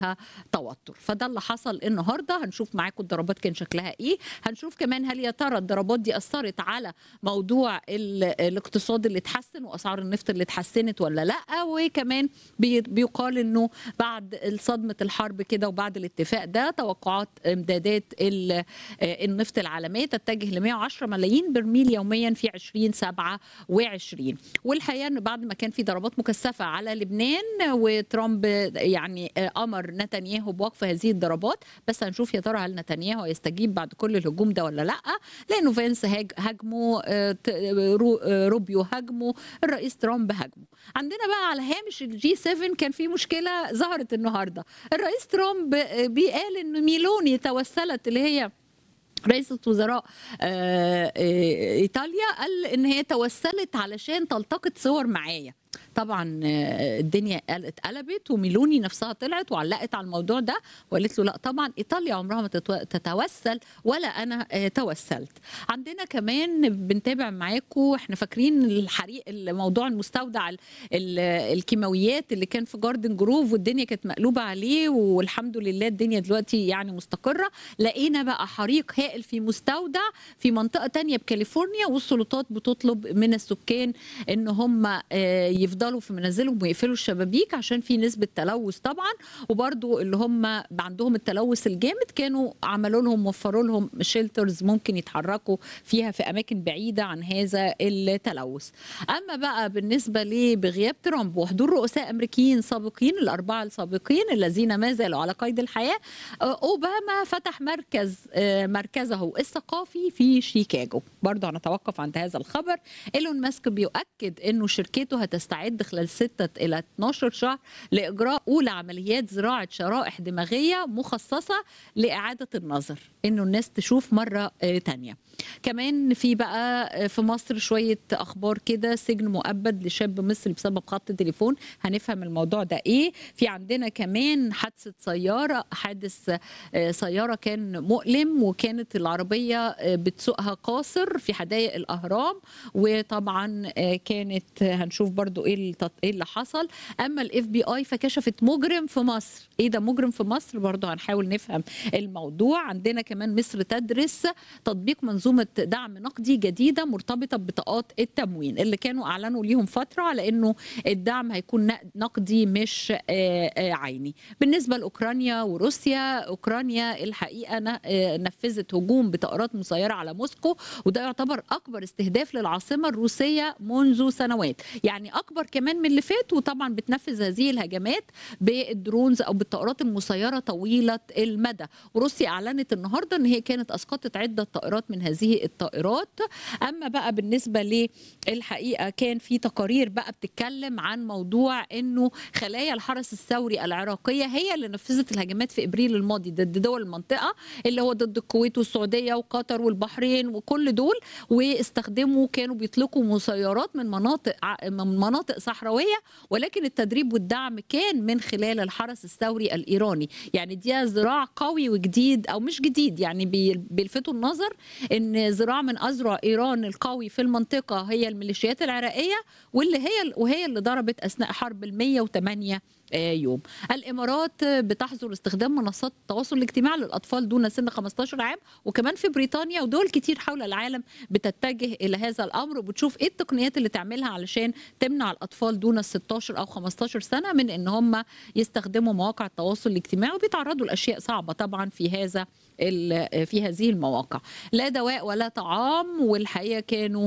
توتر فده اللي حصل النهارده هنشوف معاكم الضربات كان شكلها ايه هنشوف كمان هل يا ترى الضربات دي اثرت على موضوع ال- الاقتصاد اللي اتحسن واسعار النفط اللي اتحسنت ولا لا وكمان بي- بيقال انه بعد صدمه الحرب كده وبعد الاتفاق ده توقعات امدادات ال- آه، النفط العالميه تتجه ل 110 ملايين برميل يوميا في 2027 والحقيقه ان بعد ما كان في ضربات مكثفه على لبنان وترامب يعني امر نتنياهو بوقف هذه الضربات بس هنشوف يا ترى هل نتنياهو يستجيب بعد كل الهجوم ده ولا لا لانه فانس هاج- هاجمه آه، ت- رو- آه، روبيو هاجمه الرئيس ترامب هاجمه عندنا بقى على هامش الجي 7 كان في مشكله ظهرت النهارده الرئيس ترامب آه، بيقال ان ميلوني توسلت اللي هي رئيسة وزراء آه، آه، ايطاليا قال ان هي توسلت علشان تلتقط صور معايا طبعا آه، الدنيا قال- اتقلبت وميلوني نفسها طلعت وعلقت على الموضوع ده وقالت له لا طبعا ايطاليا عمرها ما تتو- تتوسل ولا انا آه، توسلت عندنا كمان بنتابع معاكم احنا فاكرين الحريق الموضوع المستودع ال- ال- الكيماويات اللي كان في جاردن جروف والدنيا كانت مقلوبه عليه والحمد لله الدنيا دلوقتي يعني مستقره لقينا بقى حريق هائل في مستودع في منطقه تانية بكاليفورنيا والسلطات بتطلب من السكان ان هم آه، يفضلوا في منازلهم ويقفلوا الشبابيك عشان في نسبه تلوث طبعا وبرضو اللي هم عندهم التلوث الجامد كانوا عملوا لهم وفروا لهم شيلترز ممكن يتحركوا فيها في اماكن بعيده عن هذا التلوث اما بقى بالنسبه لي بغياب ترامب وحضور رؤساء امريكيين سابقين الاربعه السابقين الذين ما زالوا على قيد الحياه آه، اوباما فتح مركز آه، مركزه الثقافي في شيكاغو برضه هنتوقف عند هذا الخبر ايلون ماسك بيؤكد انه شركته هتستعد خلال 6 الى 12 شهر لاجراء اولى عمليات زراعه شرائح دماغيه مخصصه لاعاده النظر انه الناس تشوف مره آه، تانية كمان في بقى آه، في مصر شويه اخبار كده سجن مؤبد لشاب مصري بسبب خط تليفون هنفهم الموضوع ده ايه في عندنا كمان حادثه سياره حادث آه، سياره كان مؤلم وكانت العربيه آه، بتسوقها قاصر في حدائق الاهرام وطبعا آه، كانت آه، هنشوف برضو ايه التط- ايه اللي حصل اما الاف بي اي فكشفت مجرم في مصر ايه ده مجرم في مصر برضو هنحاول نفهم الموضوع عندنا كمان مصر تدرس تطبيق منظومه دعم نقدي جديده مرتبطه ببطاقات التموين اللي كانوا اعلنوا ليهم فتره على انه الدعم هيكون نق- نقدي مش آه، آه، عيني بالنسبه لاوكرانيا وروسيا اوكرانيا الحقيقه ن- آه، نفذت هجوم بطائرات مسيره على موسكو وده يعتبر اكبر استهداف للعاصمه الروسيه منذ سنوات يعني اكبر كمان من اللي فات وطبعا بتنفذ هذه الهجمات بالدرونز او بالطائرات المسيره طويله المدى وروسيا اعلنت النهارده ان هي كانت اسقطت عده طائرات من هذه الطائرات اما بقى بالنسبه للحقيقه كان في تقارير بقى بتتكلم عن موضوع انه خلايا الحرس الثوري العراقيه هي اللي نفذت الهجمات في ابريل الماضي ضد دول المنطقه اللي هو ضد الكويت والسعوديه وقطر والبحرين وكل دول واستخدموا كانوا بيطلقوا مسيرات من مناطق ع- من مناطق صحراويه ولكن التدريب والدعم كان من خلال الحرس الثوري الايراني يعني دي ذراع قوي وجديد او مش جديد يعني بي- بيلفتوا النظر ان ذراع من اذرع ايران القوي في المنطقه هي الميليشيات العراقيه واللي هي وهي اللي ضربت اثناء حرب ال 108 آه، يوم الامارات بتحظر استخدام منصات التواصل الاجتماعي للاطفال دون سن 15 عام وكمان في بريطانيا ودول كتير حول العالم بتتجه الى هذا الامر وبتشوف ايه التقنيات اللي تعملها علشان تمنع الاطفال دون ال 16 او 15 سنه من ان هم يستخدموا مواقع التواصل الاجتماعي وبيتعرضوا لاشياء صعبه طبعا في هذا ال- في هذه المواقع لا دواء ولا طعام والحقيقه كانوا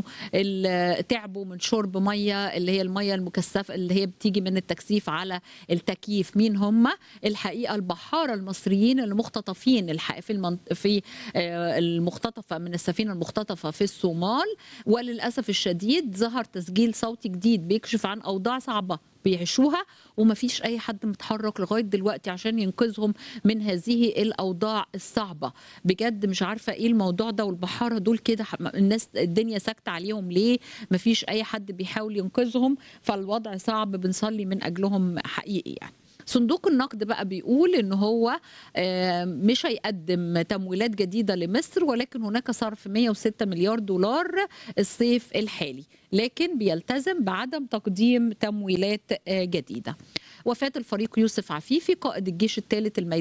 ال- تعبوا من شرب ميه اللي هي الميه المكثفه اللي هي بتيجي من التكثيف على التكييف مين هم الحقيقه البحاره المصريين اللي مختطفين الحق في المنط... في آه، المختطفه من السفينه المختطفه في الصومال وللاسف الشديد ظهر تسجيل صوتي جديد بيكشف عن اوضاع صعبه بيعيشوها ومفيش اي حد متحرك لغايه دلوقتي عشان ينقذهم من هذه الاوضاع الصعبه بجد مش عارفه ايه الموضوع ده والبحاره دول كده ح- الناس الدنيا ساكته عليهم ليه مفيش اي حد بيحاول ينقذهم فالوضع صعب بنصلي من اجلهم حقيقي يعني صندوق النقد بقى بيقول ان هو آه، مش هيقدم تمويلات جديده لمصر ولكن هناك صرف 106 مليار دولار الصيف الحالي لكن بيلتزم بعدم تقديم تمويلات آه، جديده وفاه الفريق يوسف عفيفي قائد الجيش الثالث الميداني